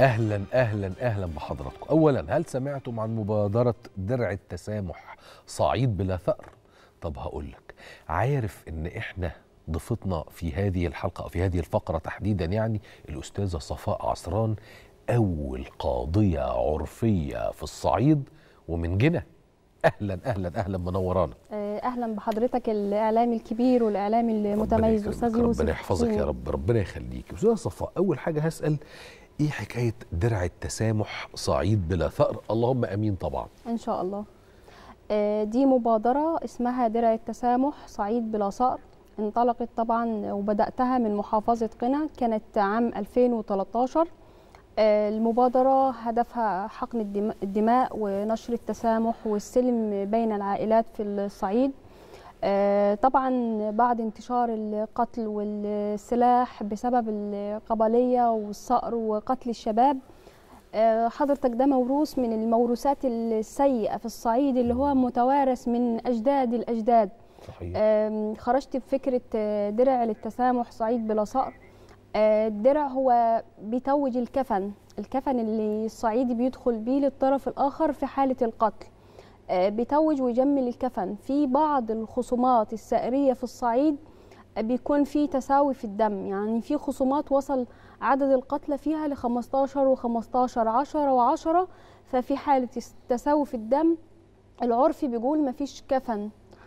اهلا اهلا اهلا بحضراتكم اولا هل سمعتم عن مبادره درع التسامح صعيد بلا ثأر طب هقول لك عارف ان احنا ضيفتنا في هذه الحلقه او في هذه الفقره تحديدا يعني الاستاذه صفاء عصران اول قاضيه عرفيه في الصعيد ومن جنة اهلا اهلا اهلا منورانا اهلا بحضرتك الاعلامي الكبير والاعلامي المتميز استاذ يوسف ربنا يحفظك يا رب ربنا يخليك استاذه صفاء اول حاجه هسال ايه حكايه درع التسامح صعيد بلا ثأر اللهم امين طبعا ان شاء الله دي مبادره اسمها درع التسامح صعيد بلا ثأر انطلقت طبعا وبداتها من محافظه قنا كانت عام 2013 المبادرة هدفها حقن الدماء ونشر التسامح والسلم بين العائلات في الصعيد طبعا بعد انتشار القتل والسلاح بسبب القبلية والصقر وقتل الشباب حضرتك ده موروث من الموروثات السيئة في الصعيد اللي هو متوارث من أجداد الأجداد صحيح خرجت بفكرة درع للتسامح صعيد بلا صقر الدرع هو بيتوج الكفن الكفن اللي الصعيدي بيدخل بيه للطرف الآخر في حالة القتل بيتوج ويجمل الكفن في بعض الخصومات السائرية في الصعيد بيكون في تساوي في الدم يعني في خصومات وصل عدد القتلى فيها ل 15 و15 10 و10 ففي حالة تساوي في الدم العرفي بيقول مفيش كفن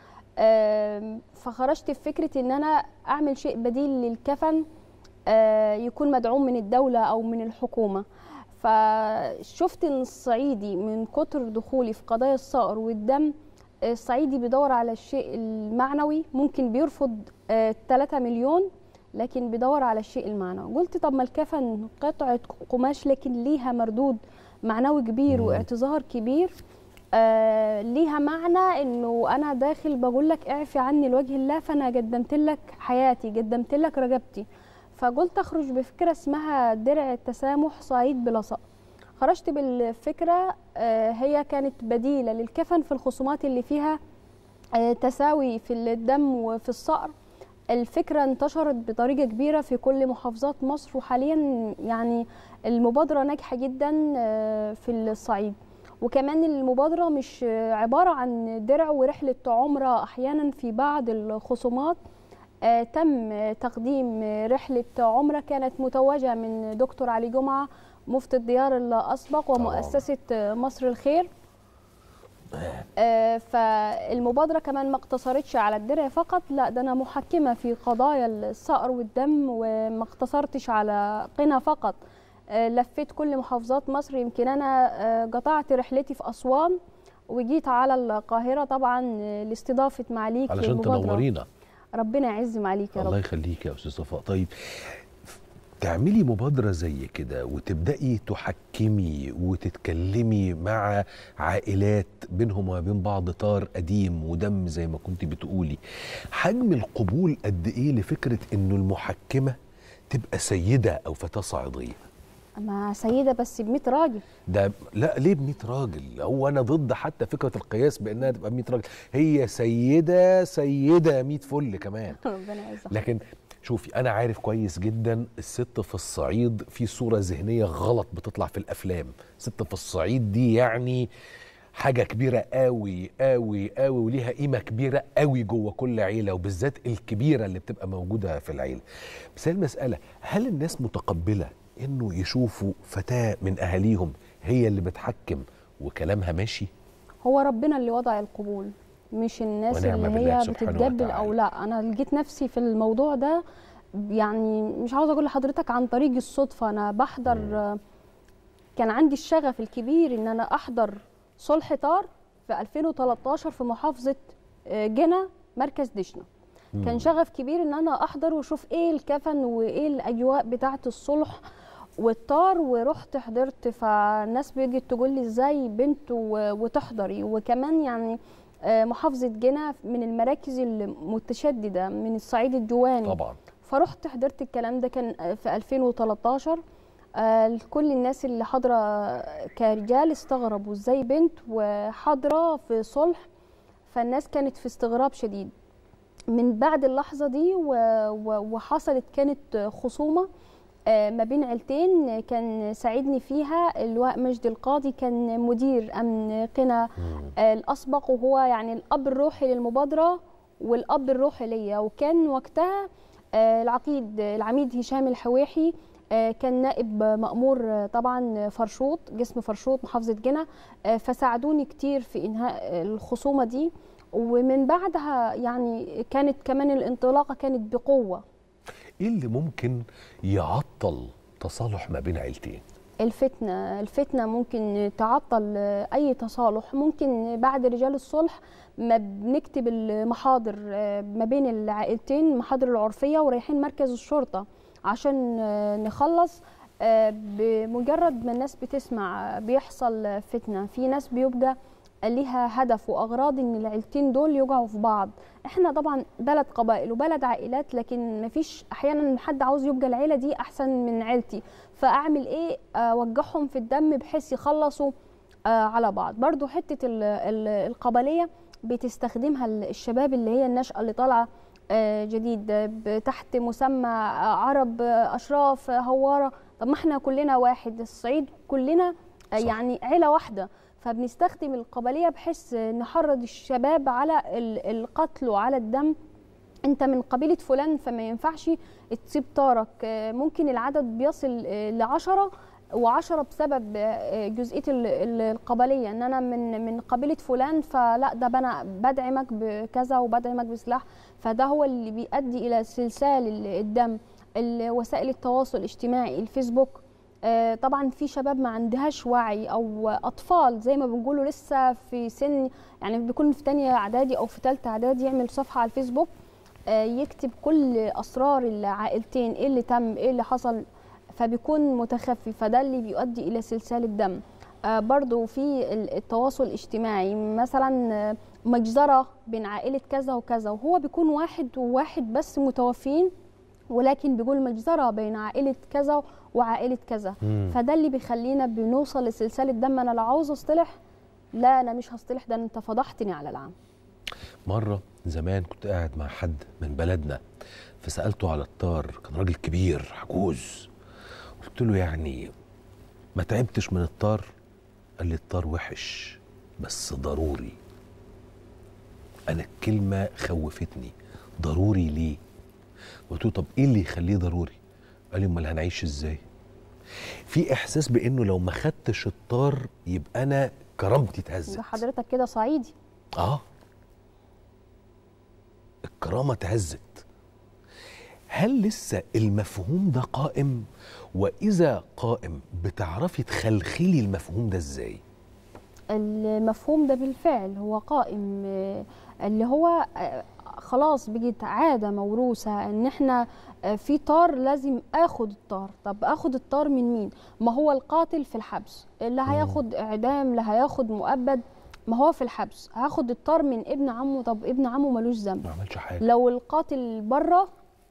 فخرجت بفكرة ان انا اعمل شيء بديل للكفن يكون مدعوم من الدولة أو من الحكومة فشفت ان الصعيدي من كتر دخولي في قضايا الصقر والدم الصعيدي بيدور على الشيء المعنوي ممكن بيرفض 3 مليون لكن بيدور على الشيء المعنوي قلت طب ما الكفن قطعة قماش لكن ليها مردود معنوي كبير واعتذار كبير آه ليها معنى انه انا داخل بقول لك اعفي عني لوجه الله فانا قدمت لك حياتي قدمت لك رجبتي فقلت اخرج بفكره اسمها درع التسامح صعيد بلا صقر خرجت بالفكره هي كانت بديله للكفن في الخصومات اللي فيها تساوي في الدم وفي الصقر الفكره انتشرت بطريقه كبيره في كل محافظات مصر وحاليا يعني المبادره ناجحه جدا في الصعيد وكمان المبادره مش عباره عن درع ورحله عمره احيانا في بعض الخصومات آه تم تقديم رحلة عمرة كانت متوجة من دكتور علي جمعة مفتي الديار الأسبق ومؤسسة مصر الخير آه فالمبادرة كمان ما اقتصرتش على الدرع فقط لا ده أنا محكمة في قضايا الصقر والدم وما اقتصرتش على قنا فقط آه لفيت كل محافظات مصر يمكن أنا قطعت رحلتي في أسوان وجيت على القاهرة طبعا لاستضافة معاليك علشان تنورينا ربنا يعز معاليك يا رب الله يخليك يا استاذ صفاء طيب تعملي مبادره زي كده وتبداي تحكمي وتتكلمي مع عائلات بينهم وبين بعض طار قديم ودم زي ما كنت بتقولي حجم القبول قد ايه لفكره انه المحكمه تبقى سيده او فتاه صعيديه ما سيده بس ب 100 راجل ده لا ليه ب 100 راجل هو انا ضد حتى فكره القياس بانها تبقى ب 100 راجل هي سيده سيده 100 فل كمان ربنا يعزك لكن شوفي انا عارف كويس جدا الست في الصعيد في صوره ذهنيه غلط بتطلع في الافلام ست في الصعيد دي يعني حاجه كبيره قوي قوي قوي وليها قيمه كبيره قوي جوه كل عيله وبالذات الكبيره اللي بتبقى موجوده في العيله بس هي المساله هل الناس متقبله انه يشوفوا فتاه من اهاليهم هي اللي بتحكم وكلامها ماشي هو ربنا اللي وضع القبول مش الناس اللي هي بتتجبل او لا انا لقيت نفسي في الموضوع ده يعني مش عاوزه اقول لحضرتك عن طريق الصدفه انا بحضر م. كان عندي الشغف الكبير ان انا احضر صلح طار في 2013 في محافظه جنة مركز دشنا م. كان شغف كبير ان انا احضر واشوف ايه الكفن وايه الاجواء بتاعه الصلح والطار ورحت حضرت فالناس بيجي تقول لي ازاي بنت وتحضري وكمان يعني محافظه جنة من المراكز المتشدده من الصعيد الجواني طبعا فرحت حضرت الكلام ده كان في 2013 آه كل الناس اللي حاضره كرجال استغربوا ازاي بنت وحاضره في صلح فالناس كانت في استغراب شديد من بعد اللحظه دي وحصلت كانت خصومه آه، ما بين عيلتين كان ساعدني فيها اللواء مجدي القاضي كان مدير امن قنا آه، الاسبق وهو يعني الاب الروحي للمبادره والاب الروحي ليا وكان وقتها آه، العقيد العميد هشام الحواحي آه، كان نائب مأمور آه، طبعا فرشوط جسم فرشوط محافظة جنة آه، فساعدوني كتير في إنهاء الخصومة دي ومن بعدها يعني كانت كمان الانطلاقة كانت بقوة ايه اللي ممكن يعطل تصالح ما بين عيلتين الفتنة الفتنة ممكن تعطل آه، أي تصالح ممكن بعد رجال الصلح ما بنكتب المحاضر آه، ما بين العائلتين المحاضر العرفية ورايحين مركز الشرطة عشان آه، نخلص آه، بمجرد ما الناس بتسمع آه، بيحصل فتنة في ناس بيبقى ليها هدف وأغراض إن العيلتين دول يقعوا في بعض احنا طبعا بلد قبائل وبلد عائلات لكن مفيش احيانا حد عاوز يبقى العيله دي احسن من عيلتي فاعمل ايه اوجههم في الدم بحيث يخلصوا آه، على بعض برضو حته ال- ال- القبليه بتستخدمها ال- الشباب اللي هي النشأة اللي طالعه آه، جديد آه، ب- تحت مسمى آه، عرب آه، اشراف آه، هواره طب ما احنا كلنا واحد الصعيد كلنا آه، صح. يعني عيله واحده فبنستخدم القبليه بحيث نحرض الشباب على ال- القتل وعلى الدم انت من قبيله فلان فما ينفعش تسيب طارك آه، ممكن العدد بيصل آه، لعشرة وعشرة بسبب آه، جزئية ال- ال- القبلية ان انا من من قبيلة فلان فلا ده انا بدعمك بكذا وبدعمك بسلاح فده هو اللي بيؤدي الى سلسال ال- الدم ال- وسائل التواصل الاجتماعي الفيسبوك آه، طبعا في شباب ما عندهاش وعي او اطفال زي ما بنقولوا لسه في سن يعني بيكون في تانية اعدادي او في تالتة اعدادي يعمل صفحة على الفيسبوك آه، يكتب كل اسرار العائلتين ايه اللي تم ايه اللي حصل فبيكون متخفي فده اللي بيؤدي الى سلسال الدم آه، برضو في ال- التواصل الاجتماعي مثلا آه، مجزرة بين عائلة كذا وكذا وهو بيكون واحد وواحد بس متوفين ولكن بيقول مجزرة بين عائلة كذا وعائلة كذا مم. فده اللي بيخلينا بنوصل لسلسال الدم انا لو عاوز اصطلح لا انا مش هصطلح ده انت فضحتني على العام مرة زمان كنت قاعد مع حد من بلدنا فسألته على الطار كان راجل كبير عجوز قلت له يعني ما تعبتش من الطار قال لي الطار وحش بس ضروري أنا الكلمة خوفتني ضروري ليه قلت له طب إيه اللي يخليه ضروري قال لي أمال هنعيش إزاي في إحساس بإنه لو ما خدتش الطار يبقى أنا كرامتي اتهزت ده حضرتك كده صعيدي اه الكرامة اتهزت هل لسه المفهوم ده قائم وإذا قائم بتعرفي تخلخلي المفهوم ده ازاي المفهوم ده بالفعل هو قائم آه، اللي هو آه، خلاص بقت عادة موروثة ان احنا آه، في طار لازم اخد الطار طب اخد الطار من مين ما هو القاتل في الحبس اللي هياخد اعدام لا هياخد مؤبد ما هو في الحبس هاخد الطار من ابن عمه طب ابن عمه ملوش ذنب ما عملش حاجة لو القاتل بره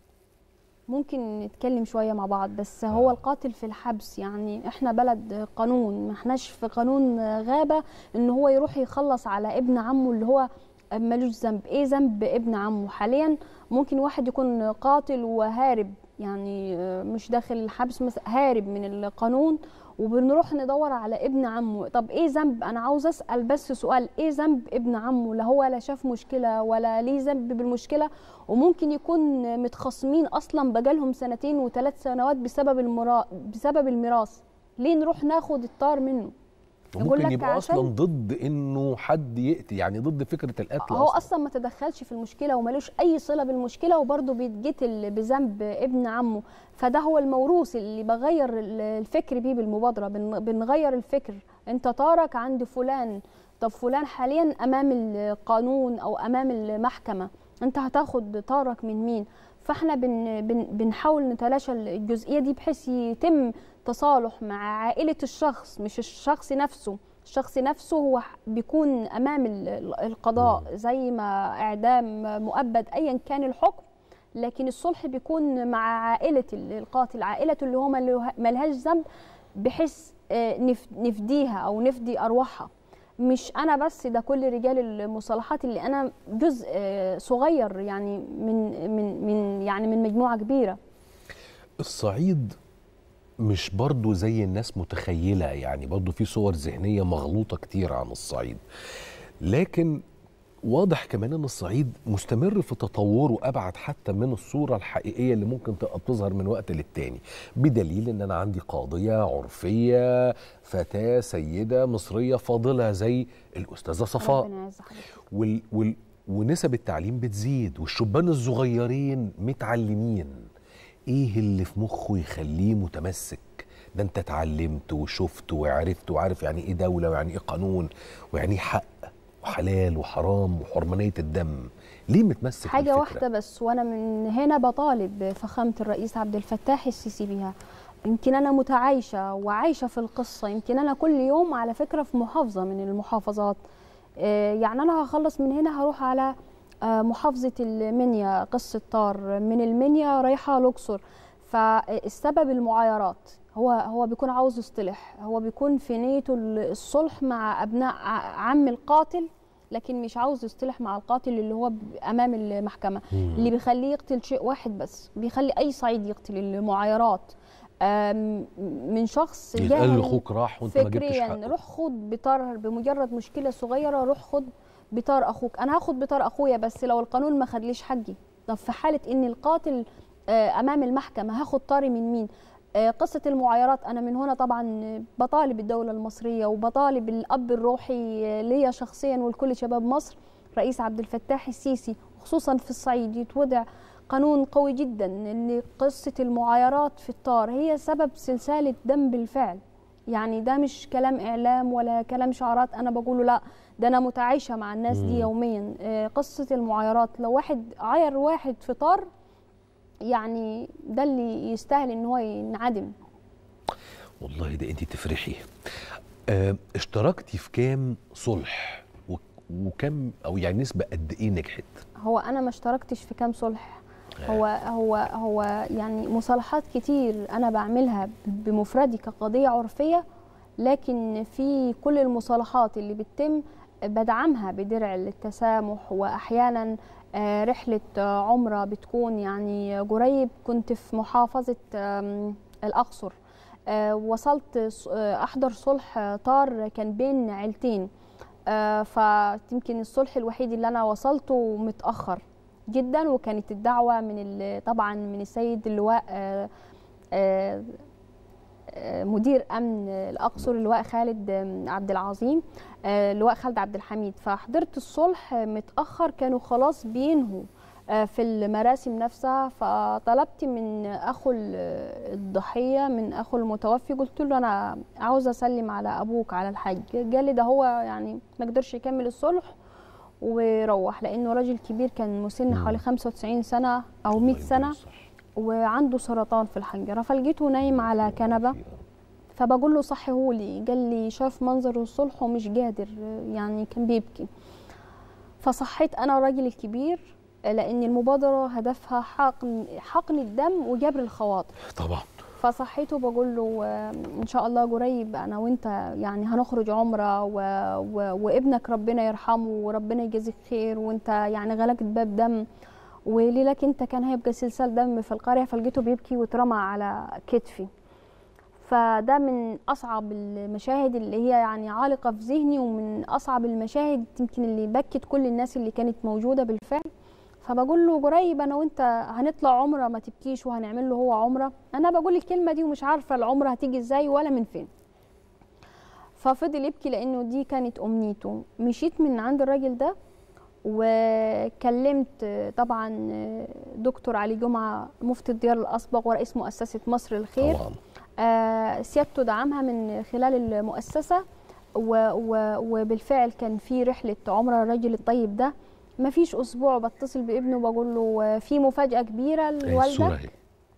ممكن نتكلم شوية مع بعض بس هو آه. القاتل في الحبس يعني احنا بلد قانون ما احناش في قانون غابة ان هو يروح يخلص على ابن عمه اللي هو ملوش ذنب ايه ذنب ابن عمه حاليا ممكن واحد يكون قاتل وهارب يعني آه، مش داخل الحبس مثلا هارب من القانون وبنروح ندور على ابن عمه طب ايه ذنب انا عاوز اسال بس سؤال ايه ذنب ابن عمه لا هو لا شاف مشكله ولا ليه ذنب بالمشكله وممكن يكون متخاصمين اصلا بقالهم سنتين وثلاث سنوات بسبب المرا... بسبب الميراث ليه نروح ناخد الطار منه يقول وممكن لك يبقى عشان- أصلا ضد إنه حد يقتل يعني ضد فكرة القتل هو اصلا ما تدخلش في المشكله وملوش اي صله بالمشكله وبرضه بيتقتل بذنب ابن عمه فده هو الموروث اللي بغير ال- الفكر بيه بالمبادره بن- بنغير الفكر انت طارك عند فلان طب فلان حاليا امام القانون او امام المحكمه انت هتاخد طارك من مين فاحنا بن بن بنحاول نتلاشى الجزئيه دي بحيث يتم تصالح مع عائله الشخص مش الشخص نفسه الشخص نفسه هو ح- بيكون امام ال- ال- القضاء زي ما اعدام مؤبد ايا كان الحكم لكن الصلح بيكون مع عائله ال- القاتل عائلته اللي هو ملوه- ملهاش ذنب بحيث آه، نف- نفديها او نفدي ارواحها مش انا بس ده كل رجال المصالحات اللي انا جزء آه، صغير يعني من من من يعني من مجموعه كبيره الصعيد مش برضو زي الناس متخيلة يعني برضو في صور ذهنية مغلوطة كتير عن الصعيد لكن واضح كمان ان الصعيد مستمر في تطوره ابعد حتى من الصوره الحقيقيه اللي ممكن تبقى بتظهر من وقت للتاني بدليل ان انا عندي قاضيه عرفيه فتاه سيده مصريه فاضله زي الاستاذه صفاء ربنا يعز حضرتك وال وال ونسب التعليم بتزيد والشبان الصغيرين متعلمين ايه اللي في مخه يخليه متمسك ده انت اتعلمت وشفت وعرفت وعارف يعني ايه دولة ويعني ايه قانون ويعني ايه حق وحلال وحرام وحرمانية الدم ليه متمسك حاجة بالفكرة؟ واحدة بس وأنا من هنا بطالب فخامة الرئيس عبد الفتاح السيسي بيها يمكن أنا متعايشة وعايشة في القصة يمكن أنا كل يوم على فكرة في محافظة من المحافظات آه، يعني أنا هخلص من هنا هروح على آه، محافظة المنيا قصة طار من المنيا رايحة الأقصر فالسبب المعايرات هو هو بيكون عاوز يصطلح هو بيكون في نيته الصلح مع أبناء ع- عم القاتل لكن مش عاوز يصطلح مع القاتل اللي هو ب- امام المحكمه مم. اللي بيخليه يقتل شيء واحد بس بيخلي اي صعيد يقتل المعايرات آم، من شخص يتقال جاهل لاخوك راح وانت ما جبتش فكريا حقه روح خد بطار بمجرد مشكله صغيره روح خد بطار اخوك انا هاخد بطار اخويا بس لو القانون ما خدليش حقي طب في حاله ان القاتل آه، امام المحكمه هاخد طاري من مين آه، قصة المعايرات أنا من هنا طبعا بطالب الدولة المصرية وبطالب الأب الروحي آه، ليا شخصيا ولكل شباب مصر رئيس عبد الفتاح السيسي خصوصا في الصعيد يتوضع قانون قوي جدا ان قصة المعايرات في الطار هي سبب سلسلة دم بالفعل يعني ده مش كلام اعلام ولا كلام شعارات انا بقوله لا ده انا متعايشة مع الناس مم. دي يوميا آه، قصة المعايرات لو واحد عاير واحد في طار يعني ده اللي يستاهل ان هو ينعدم والله ده انت تفرحي آه اشتركتي في كام صلح و- وكم او يعني نسبة قد ايه نجحت هو انا ما اشتركتش في كام صلح هو هو هو يعني مصالحات كتير انا بعملها بمفردي كقضيه عرفيه لكن في كل المصالحات اللي بتتم بدعمها بدرع التسامح واحيانا آه، رحله آه، عمره بتكون يعني قريب كنت في محافظه آم، الاقصر آه، وصلت ص- آه، احضر صلح آه، طار كان بين عيلتين آه، فيمكن الصلح الوحيد اللي انا وصلته متاخر جدا وكانت الدعوه من ال- طبعا من السيد اللواء آه، آه، آه، مدير امن الاقصر اللواء خالد آم، عبد العظيم آه، اللواء خالد عبد الحميد فحضرت الصلح متاخر كانوا خلاص بينهوا آه، في المراسم نفسها فطلبت من اخو ال- الضحيه من اخو المتوفي قلت له انا عاوزه اسلم على ابوك على الحاج قال لي ده هو يعني ما قدرش يكمل الصلح وروح لانه راجل كبير كان مسن مم. حوالي 95 سنه او الله 100 يديله سنه الصحة. وعنده سرطان في الحنجره فلقيته نايم على كنبه فبقول له صحيهولي قال لي شاف منظر الصلح ومش قادر يعني كان بيبكي فصحيت انا الراجل الكبير لان المبادره هدفها حقن حقن الدم وجبر الخواطر طبعا فصحيته بقول له آه، ان شاء الله قريب انا وانت يعني هنخرج عمره و... و... وابنك ربنا يرحمه وربنا يجازيك خير وانت يعني غلقت باب دم وليلك انت كان هيبقى سلسال دم في القريه فلقيته بيبكي واترمى على كتفي فده من اصعب المشاهد اللي هي يعني عالقه في ذهني ومن اصعب المشاهد يمكن اللي بكت كل الناس اللي كانت موجوده بالفعل فبقول له قريب انا وانت هنطلع عمره ما تبكيش وهنعمل له هو عمره انا بقول الكلمه دي ومش عارفه العمره هتيجي ازاي ولا من فين ففضل يبكي لانه دي كانت امنيته مشيت من عند الراجل ده وكلمت طبعا دكتور علي جمعه مفتي الديار الاصبغ ورئيس مؤسسه مصر الخير طبعا آه، سيادته دعمها من خلال المؤسسة و- و- وبالفعل كان في رحلة عمرة الراجل الطيب ده ما فيش أسبوع بتصل بابنه بقول له آه، في مفاجأة كبيرة أهي الصورة للوالدة اهي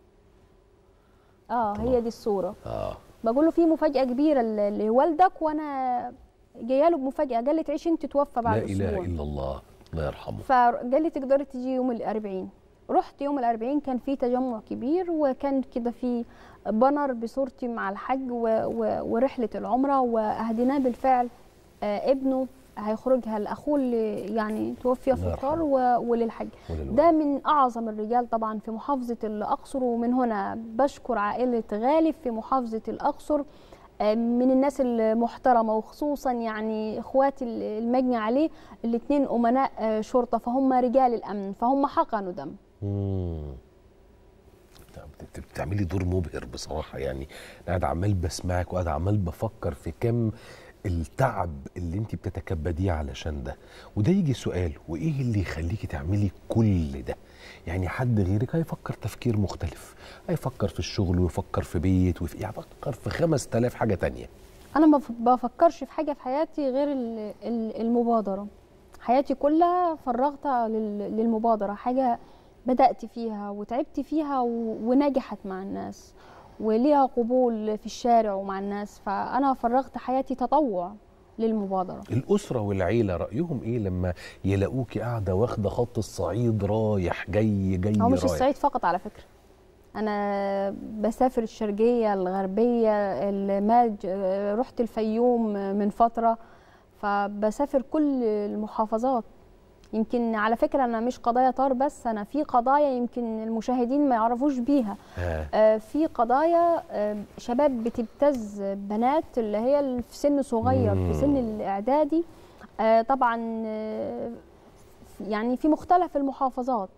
اه طبعا. هي دي الصورة اه بقول له في مفاجأة كبيرة ل- لوالدك وأنا جايه له بمفاجأة قال لي تعيش أنت توفى لا بعد اله أسبوع الا الله الله يرحمه فقال لي تقدري تيجي يوم الأربعين رحت يوم الأربعين كان في تجمع كبير وكان كده في بانر بصورتي مع الحج و و ورحلة العمرة وأهديناه بالفعل آه، ابنه هيخرجها لاخوه اللي يعني توفي في الله الطار يرحمه. و- وللحج وللولد. ده من اعظم الرجال طبعا في محافظه الاقصر ومن هنا بشكر عائله غالب في محافظه الاقصر آه، من الناس المحترمه وخصوصا يعني اخواتي المجني عليه الاثنين امناء آه، شرطه فهم رجال الامن فهم حقنوا دم مم. بت- بتعملي دور مبهر بصراحة يعني أنا قاعد عمال بسمعك وقاعد عمال بفكر في كم التعب اللي انت بتتكبديه علشان ده وده يجي سؤال وايه اللي يخليكي تعملي كل ده يعني حد غيرك هيفكر تفكير مختلف هيفكر في الشغل ويفكر في بيت وفي يفكر في 5000 حاجة تانية انا ما ف- بفكرش في حاجه في حياتي غير ال- ال- المبادره حياتي كلها فرغتها لل- للمبادره حاجه بدات فيها وتعبت فيها و- ونجحت مع الناس وليها قبول في الشارع ومع الناس فانا فرغت حياتي تطوع للمبادره الأسرة والعيلة رأيهم إيه لما يلاقوكي قاعدة واخدة خط الصعيد رايح جاي جاي هو مش رايح الصعيد فقط على فكرة أنا بسافر الشرقية الغربية الماج رحت الفيوم من فترة فبسافر كل المحافظات يمكن على فكرة أنا مش قضايا طار بس أنا في قضايا يمكن المشاهدين ما يعرفوش بيها ها. آه، في قضايا آه، شباب بتبتز بنات اللي هي اللي في سن صغير مم. في سن الإعدادي آه، طبعا آه، يعني في مختلف المحافظات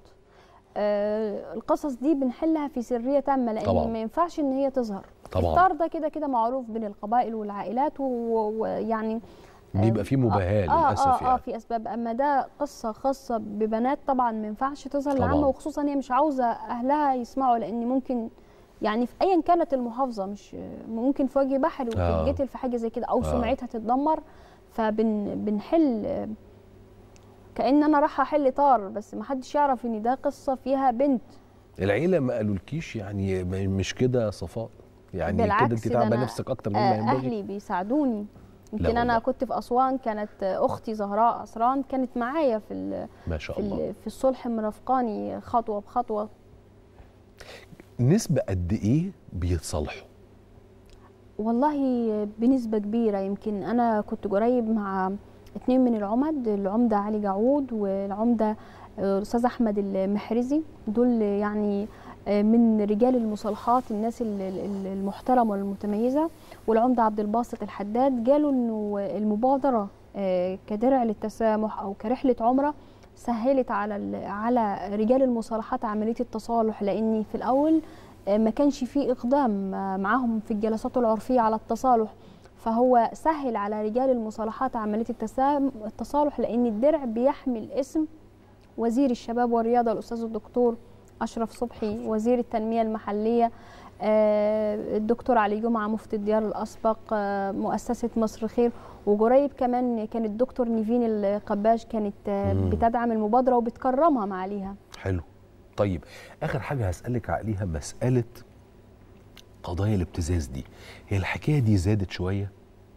آه، القصص دي بنحلها في سرية تامة طبعاً. لأن ما ينفعش إن هي تظهر طبعاً. الطار ده كده كده معروف بين القبائل والعائلات و- ويعني بيبقى فيه مباهاة آه للأسف آه يعني آه في أسباب أما ده قصة خاصة ببنات طبعا ما ينفعش تظهر طبعاً. للعامة وخصوصا هي مش عاوزة أهلها يسمعوا لأن ممكن يعني في أيا كانت المحافظة مش ممكن في وجه بحري آه. وتتقتل في حاجة زي كده أو آه. سمعتها تتدمر فبنحل كأن أنا رايحة أحل طار بس ما حدش يعرف إن ده قصة فيها بنت العيلة ما قالولكيش يعني م- مش كده يا صفاء يعني كده بالعكس انت ده تعبة أنا نفسك أكتر مما آه، ينبغي اهلي بيساعدوني يمكن والله. انا كنت في اسوان كانت اختي زهراء اسران كانت معايا في ال- ما شاء في, الله ال- في الصلح مرافقاني خطوه بخطوه نسبة قد إيه بيتصالحوا والله بنسبه كبيره يمكن انا كنت قريب مع اتنين من العمد العمده علي جعود والعمده آه، الاستاذ احمد المحرزي دول يعني آه، من رجال المصالحات الناس ال- ال- المحترمه والمتميزه والعمده عبد الباسط الحداد قالوا انه المبادره آه، كدرع للتسامح او كرحله عمره سهلت على ال- على رجال المصالحات عمليه التصالح لان في الاول آه، ما كانش في اقدام آه، معاهم في الجلسات العرفيه على التصالح فهو سهل على رجال المصالحات عمليه التسام- التصالح لان الدرع بيحمل اسم وزير الشباب والرياضه الاستاذ الدكتور اشرف صبحي وزير التنميه المحليه آه، الدكتور علي جمعه مفتي الديار الاسبق آه، مؤسسه مصر خير وقريب كمان كان الدكتور نيفين القباش كانت آه، مم. بتدعم المبادره وبتكرمها معاليها حلو طيب آخر حاجة هسألك عليها مسألة قضايا الابتزاز دي هي الحكاية دي زادت شوية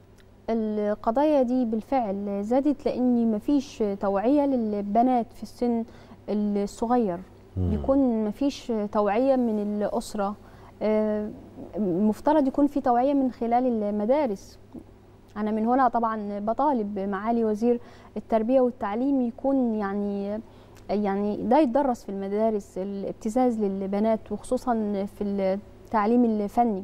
القضايا دي بالفعل زادت لان مفيش توعيه للبنات في السن الصغير مم. بيكون مفيش توعيه من الاسره آه، المفترض يكون في توعيه من خلال المدارس انا من هنا طبعا بطالب معالي وزير التربيه والتعليم يكون يعني يعني ده يتدرس في المدارس الابتزاز للبنات وخصوصا في التعليم الفني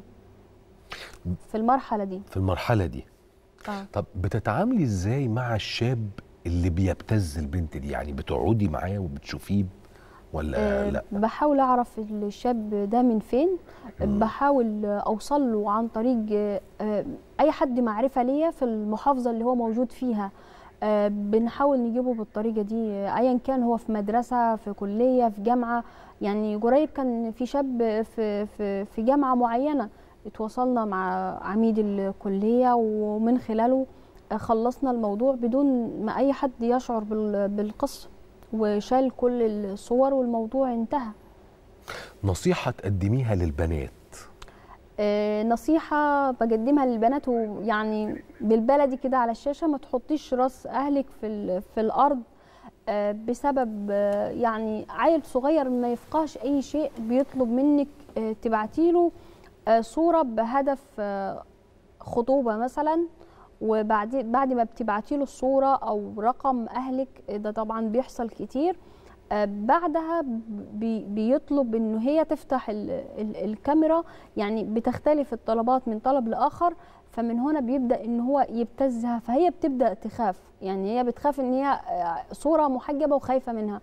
في المرحله دي في المرحلة دي آه. طب بتتعاملي ازاي مع الشاب اللي بيبتز البنت دي يعني بتقعدي معاه وبتشوفيه ولا آه، لا بحاول اعرف الشاب ده من فين مم. بحاول اوصل له عن طريق آه، آه، اي حد معرفه ليا في المحافظه اللي هو موجود فيها آه، بنحاول نجيبه بالطريقه دي آه، ايا كان هو في مدرسه في كليه في جامعه يعني قريب كان في شاب في في في جامعه معينه اتواصلنا مع عميد الكليه ومن خلاله آه، خلصنا الموضوع بدون ما اي حد يشعر بال- بالقصه وشال كل الصور والموضوع انتهى نصيحة تقدميها للبنات آه، نصيحة بقدمها للبنات ويعني بالبلدي كده على الشاشة ما تحطيش راس أهلك في, ال- في الأرض آه، بسبب آه، يعني عيل صغير ما يفقهش أي شيء بيطلب منك آه، تبعتيله آه، صورة بهدف آه، خطوبة مثلا وبعد بعد ما بتبعتي له الصوره او رقم اهلك ده طبعا بيحصل كتير آه، بعدها بي بيطلب انه هي تفتح ال ال الكاميرا يعني بتختلف الطلبات من طلب لاخر فمن هنا بيبدا ان هو يبتزها فهي بتبدا تخاف يعني هي بتخاف ان هي آه، صوره محجبه وخايفه منها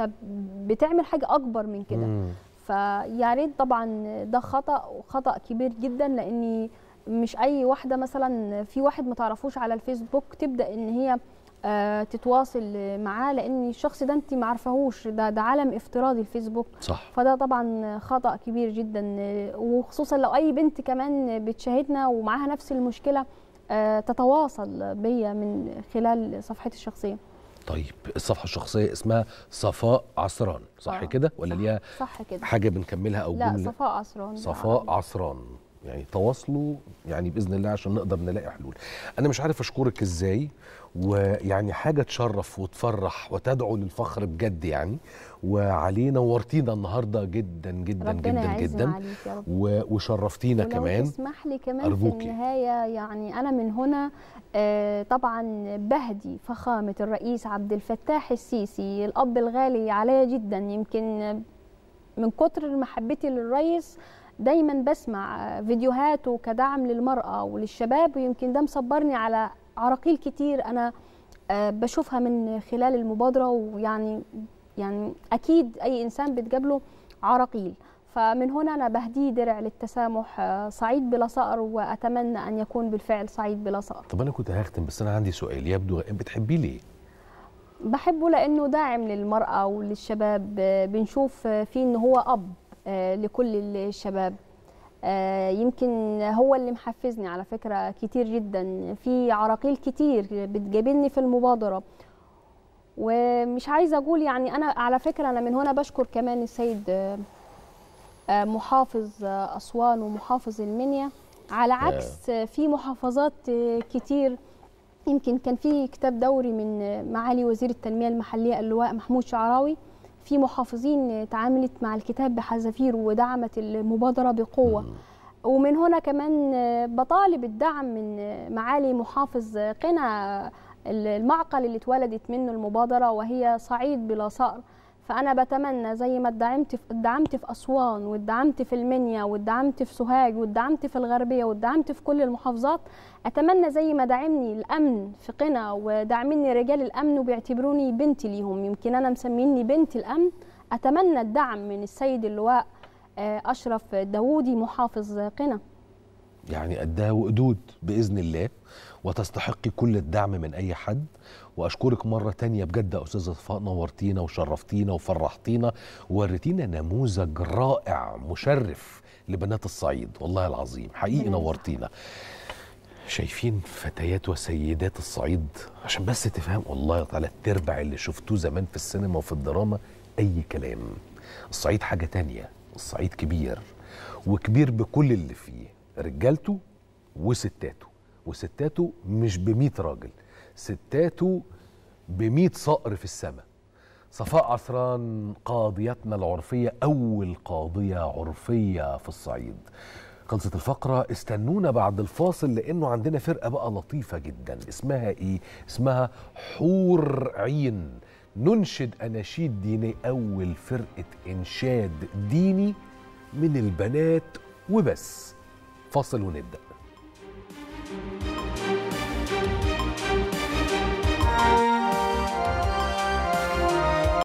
فبتعمل حاجه اكبر من كده مم. فيا ريت طبعا ده خطا وخطا كبير جدا لاني مش اي واحده مثلا في واحد ما تعرفوش على الفيسبوك تبدا ان هي آه، تتواصل معاه لان الشخص ده انت ما عارفاهوش ده ده عالم افتراضي الفيسبوك صح فده طبعا خطا كبير جدا آه، وخصوصا لو اي بنت كمان بتشاهدنا ومعاها نفس المشكله آه، تتواصل بيا من خلال صفحتي الشخصيه طيب الصفحه الشخصيه اسمها صفاء عصران صح آه، كده ولا صح- ليها صح كده حاجه بنكملها او لا جمله صفاء عصران صفاء عصران يعني تواصلوا يعني باذن الله عشان نقدر نلاقي حلول انا مش عارف اشكرك ازاي ويعني حاجه تشرف وتفرح وتدعو للفخر بجد يعني وعليه نورتينا النهارده جدا جدا ربنا جدا يعزنا جدا عليك يا رب و- وشرفتينا ولو كمان تسمح لي كمان أرجوكي. في النهاية يعني أنا من هنا آه، طبعا بهدي فخامة الرئيس عبد الفتاح السيسي الأب الغالي عليا جدا يمكن من كتر محبتي للرئيس دايما بسمع فيديوهاته كدعم للمرأة وللشباب ويمكن ده مصبرني على عراقيل كتير أنا آه، بشوفها من خلال المبادرة ويعني يعني أكيد أي إنسان بتقابله عراقيل فمن هنا أنا بهديه درع للتسامح آه، صعيد بلا صقر وأتمنى أن يكون بالفعل صعيد بلا صقر طب انا كنت هختم بس انا عندي سؤال يبدو بتحبيه ليه بحبه لأنه داعم للمرأة وللشباب آه، بنشوف آه، فيه إن هو أب آه، لكل الشباب آه، يمكن هو اللي محفزني على فكرة كتير جدا في عراقيل كتير بتقابلني في المبادرة ومش عايزة أقول يعني أنا على فكرة أنا من هنا بشكر كمان السيد آه، آه، محافظ آه، أسوان ومحافظ المنيا على عكس آه، في محافظات آه، كتير يمكن كان في كتاب دوري من آه، معالي وزير التنمية المحلية اللواء محمود شعراوي في محافظين آه، تعاملت مع الكتاب بحذافير ودعمت المبادرة بقوة ومن هنا كمان آه، بطالب الدعم من آه، معالي محافظ آه، قنا آه، المعقل اللي اتولدت منه المبادرة وهي صعيد بلا صقر فأنا بتمنى زي ما اتدعمت في اتدعمت في أسوان واتدعمت في المنيا واتدعمت في سوهاج واتدعمت في الغربية واتدعمت في كل المحافظات أتمنى زي ما دعمني الأمن في قنا ودعمني رجال الأمن وبيعتبروني بنتي ليهم يمكن أنا مسميني بنت الأمن أتمنى الدعم من السيد اللواء آه، أشرف داوودي محافظ قنا يعني قدها وقدود باذن الله وتستحقي كل الدعم من اي حد واشكرك مره تانية بجد يا استاذه صفاء نورتينا وشرفتينا وفرحتينا ووريتينا نموذج رائع مشرف لبنات الصعيد والله العظيم حقيقي ربنا نورتينا شايفين فتيات وسيدات الصعيد عشان بس تفهم والله تعالى التربع اللي شفتوه زمان في السينما وفي الدراما اي كلام الصعيد حاجه تانية الصعيد كبير وكبير بكل اللي فيه رجالته وستاته وستاته مش بمية راجل ستاته بمية صقر في السماء صفاء عصران قاضيتنا العرفية أول قاضية عرفية في الصعيد خلصت الفقرة استنونا بعد الفاصل لأنه عندنا فرقة بقى لطيفة جدا اسمها إيه؟ اسمها حور عين ننشد أناشيد ديني أول فرقة إنشاد ديني من البنات وبس فاصل ونبدأ